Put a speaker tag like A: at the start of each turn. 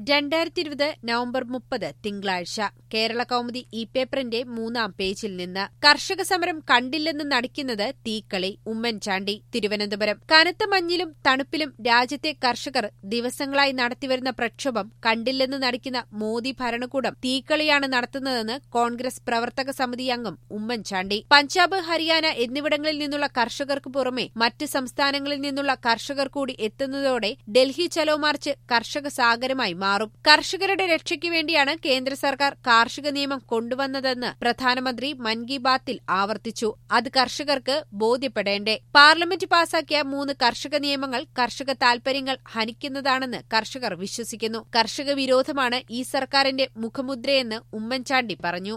A: രണ്ടായിരത്തി ഇരുപത് നവംബർ മുപ്പത് തിങ്കളാഴ്ച കേരള കൗമുദി ഇ പേപ്പറിന്റെ മൂന്നാം പേജിൽ നിന്ന് കർഷക സമരം കണ്ടില്ലെന്ന് നടിക്കുന്നത് തീക്കളി ഉമ്മൻചാണ്ടി തിരുവനന്തപുരം കനത്ത മഞ്ഞിലും തണുപ്പിലും രാജ്യത്തെ കർഷകർ ദിവസങ്ങളായി നടത്തിവരുന്ന പ്രക്ഷോഭം കണ്ടില്ലെന്ന് നടിക്കുന്ന മോദി ഭരണകൂടം തീക്കളിയാണ് നടത്തുന്നതെന്ന് കോൺഗ്രസ് പ്രവർത്തക സമിതി അംഗം ഉമ്മൻചാണ്ടി പഞ്ചാബ് ഹരിയാന എന്നിവിടങ്ങളിൽ നിന്നുള്ള കർഷകർക്ക് പുറമെ മറ്റ് സംസ്ഥാനങ്ങളിൽ നിന്നുള്ള കർഷകർ കൂടി എത്തുന്നതോടെ ഡൽഹി ചലോ മാർച്ച് കർഷക സാഗരമായി മാറും കർഷകരുടെ രക്ഷയ്ക്കു വേണ്ടിയാണ് കേന്ദ്ര സർക്കാർ കാർഷിക നിയമം കൊണ്ടുവന്നതെന്ന് പ്രധാനമന്ത്രി മൻ കി ബാത്തിൽ ആവർത്തിച്ചു അത് കർഷകർക്ക് ബോധ്യപ്പെടേണ്ടേ പാർലമെന്റ് പാസാക്കിയ മൂന്ന് കർഷക നിയമങ്ങൾ കർഷക താൽപര്യങ്ങൾ ഹനിക്കുന്നതാണെന്ന് കർഷകർ വിശ്വസിക്കുന്നു കർഷക വിരോധമാണ് ഈ സർക്കാരിന്റെ മുഖമുദ്രയെന്ന് ഉമ്മൻചാണ്ടി പറഞ്ഞു